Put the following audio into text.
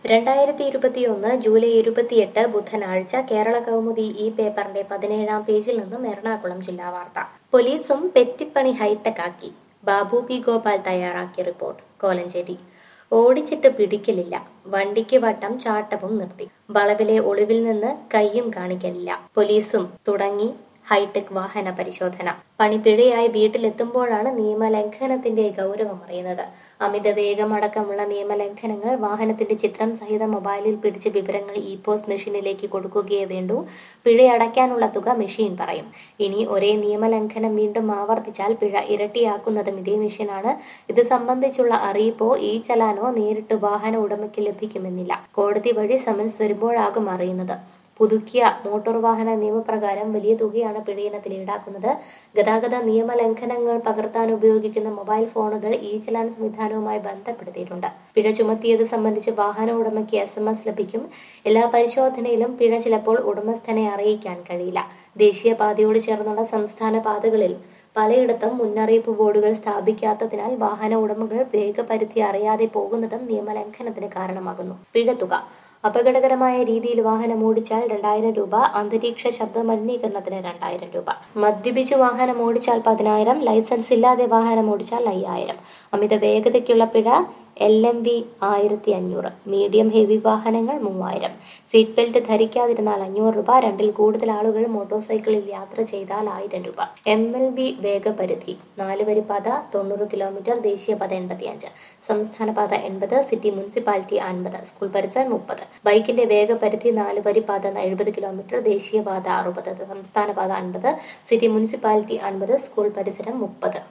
രണ്ടായിരത്തി ഇരുപത്തിയൊന്ന് ജൂലൈ ഇരുപത്തിയെട്ട് ബുധനാഴ്ച കേരള കൗമുദി ഈ പേപ്പറിന്റെ പതിനേഴാം പേജിൽ നിന്നും എറണാകുളം ജില്ലാ വാർത്ത പോലീസും പെറ്റിപ്പണി ഹൈടെക് ആക്കി ബാബു പി ഗോപാൽ തയ്യാറാക്കിയ റിപ്പോർട്ട് കോലഞ്ചേരി ഓടിച്ചിട്ട് പിടിക്കലില്ല വണ്ടിക്ക് വട്ടം ചാട്ടവും നിർത്തി വളവിലെ ഒളിവിൽ നിന്ന് കയ്യും കാണിക്കലില്ല പോലീസും തുടങ്ങി ഹൈടെക് വാഹന പരിശോധന പണിപ്പിഴയായി വീട്ടിലെത്തുമ്പോഴാണ് നിയമലംഘനത്തിന്റെ ഗൗരവം അറിയുന്നത് അമിത വേഗമടക്കമുള്ള നിയമലംഘനങ്ങൾ വാഹനത്തിന്റെ ചിത്രം സഹിത മൊബൈലിൽ പിടിച്ച് വിവരങ്ങൾ ഇ പോസ്റ്റ് മെഷീനിലേക്ക് കൊടുക്കുകയേ വേണ്ടൂ പിഴയടയ്ക്കാനുള്ള തുക മെഷീൻ പറയും ഇനി ഒരേ നിയമലംഘനം വീണ്ടും ആവർത്തിച്ചാൽ പിഴ ഇരട്ടിയാക്കുന്നതും ഇതേ മെഷീനാണ് ഇത് സംബന്ധിച്ചുള്ള അറിയിപ്പോ ഈ ചലാനോ നേരിട്ട് വാഹന ഉടമയ്ക്ക് ലഭിക്കുമെന്നില്ല കോടതി വഴി സമൻസ് വരുമ്പോഴാകും അറിയുന്നത് പുതുക്കിയ മോട്ടോർ വാഹന നിയമപ്രകാരം വലിയ തുകയാണ് പിഴയിനത്തിൽ ഈടാക്കുന്നത് ഗതാഗത നിയമലംഘനങ്ങൾ പകർത്താൻ ഉപയോഗിക്കുന്ന മൊബൈൽ ഫോണുകൾ ഈ ചലാൻ സംവിധാനവുമായി ബന്ധപ്പെടുത്തിയിട്ടുണ്ട് പിഴ ചുമത്തിയത് സംബന്ധിച്ച് വാഹന ഉടമയ്ക്ക് എസ് എം എസ് ലഭിക്കും എല്ലാ പരിശോധനയിലും പിഴ ചിലപ്പോൾ ഉടമസ്ഥനെ അറിയിക്കാൻ കഴിയില്ല ദേശീയപാതയോട് ചേർന്നുള്ള സംസ്ഥാന പാതകളിൽ പലയിടത്തും മുന്നറിയിപ്പ് ബോർഡുകൾ സ്ഥാപിക്കാത്തതിനാൽ വാഹന ഉടമകൾ വേഗപരിധി അറിയാതെ പോകുന്നതും നിയമലംഘനത്തിന് കാരണമാകുന്നു പിഴത്തുക അപകടകരമായ രീതിയിൽ വാഹനം ഓടിച്ചാൽ രണ്ടായിരം രൂപ അന്തരീക്ഷ ശബ്ദ മലിനീകരണത്തിന് രണ്ടായിരം രൂപ മദ്യപിച്ച് വാഹനം ഓടിച്ചാൽ പതിനായിരം ലൈസൻസ് ഇല്ലാതെ വാഹനം ഓടിച്ചാൽ അയ്യായിരം അമിത വേഗതയ്ക്കുള്ള പിഴ എൽ എം വി ആയിരത്തി അഞ്ഞൂറ് മീഡിയം ഹെവി വാഹനങ്ങൾ മൂവായിരം സീറ്റ് ബെൽറ്റ് ധരിക്കാതിരുന്നാൽ അഞ്ഞൂറ് രൂപ രണ്ടിൽ കൂടുതൽ ആളുകൾ മോട്ടോർ സൈക്കിളിൽ യാത്ര ചെയ്താൽ ആയിരം രൂപ എം എൽ വി വേഗപരിധി നാല് വരി പാത തൊണ്ണൂറ് കിലോമീറ്റർ ദേശീയപാത എൺപത്തിയഞ്ച് സംസ്ഥാന പാത എൺപത് സിറ്റി മുനിസിപ്പാലിറ്റി അൻപത് സ്കൂൾ പരിസരം മുപ്പത് ബൈക്കിന്റെ വേഗപരിധി നാല് വരി പാത എഴുപത് കിലോമീറ്റർ ദേശീയപാത അറുപത് സംസ്ഥാന പാത അൻപത് സിറ്റി മുനിസിപ്പാലിറ്റി അൻപത് സ്കൂൾ പരിസരം മുപ്പത്